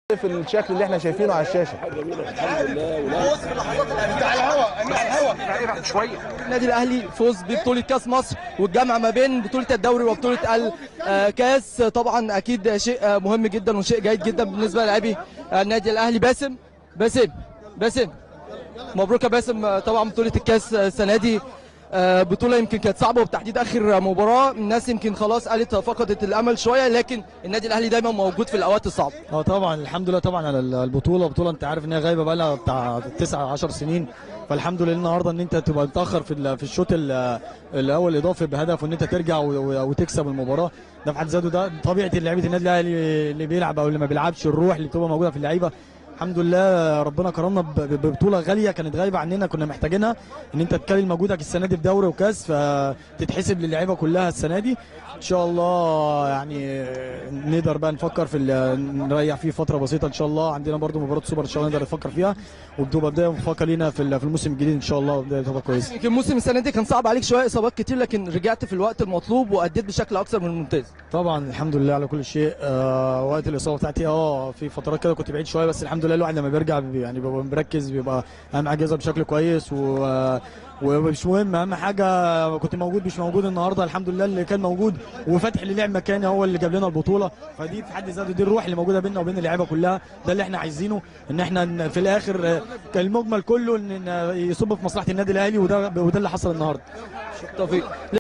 في الشكل اللي احنا شايفينه على الشاشه النادي الاهلي فوز ببطوله كاس مصر والجمع ما بين بطوله الدوري وبطوله الكاس طبعا اكيد شيء آه، مهم جدا وشيء جيد جدا بالنسبه للاعبي النادي الاهلي باسم باسم باسم مبروك يا باسم آه، طبعا بطوله الكاس آه، السنه دي آه، بطوله يمكن كانت صعبه وبتحديد اخر مباراه الناس يمكن خلاص قالت فقدت الامل شويه لكن النادي الاهلي دايما موجود في الاوقات الصعبه اه طبعا الحمد لله طبعا على البطوله بطوله انت عارف ان هي غايبه بقى لها بتاع 9 10 سنين فالحمد لله النهارده ان انت تبقى متاخر في ال- في الشوط ال- الاول الاضافي بهدف وان انت ترجع و- و- وتكسب المباراه ده في حد ذاته ده طبيعه لعيبه النادي الاهلي اللي بيلعب او اللي ما بيلعبش الروح اللي بتبقى موجوده في اللعيبه الحمد لله ربنا كرمنا ب- ب- ببطوله غاليه كانت غايبه عننا كنا محتاجينها ان انت تكلل مجهودك السنه دي في دوري وكاس فتتحسب للعيبه كلها السنه دي ان شاء الله يعني نقدر بقى نفكر في ال- نريح فيه فتره بسيطه ان شاء الله عندنا برضو مباراه سوبر ان شاء الله نقدر نفكر فيها وبتبقى بدايه مفكر لينا في ال- في الموسم الجديد ان شاء الله بدايه تبقى كويسه يمكن موسم السنه دي كان صعب عليك شويه اصابات كتير لكن رجعت في الوقت المطلوب واديت بشكل اكثر من ممتاز طبعا الحمد لله على كل شيء آه وقت الاصابه بتاعتي اه في فترات كده كنت بعيد شويه بس الحمد لله الواحد لما بيرجع بي- يعني بيبقى مركز بيبقى اهم حاجه يظهر بشكل كويس و آه، ومش مهم اهم حاجه كنت موجود مش موجود النهارده الحمد لله اللي كان موجود وفتحي اللي لعب مكاني هو اللي جاب لنا البطوله فدي في حد ذاته دي الروح اللي موجوده بيننا وبين اللعيبه كلها ده اللي احنا عايزينه ان احنا ن- في الاخر آه، كان المجمل كله ان إن يصب في مصلحه النادي الاهلي وده وده اللي حصل النهارده توفيق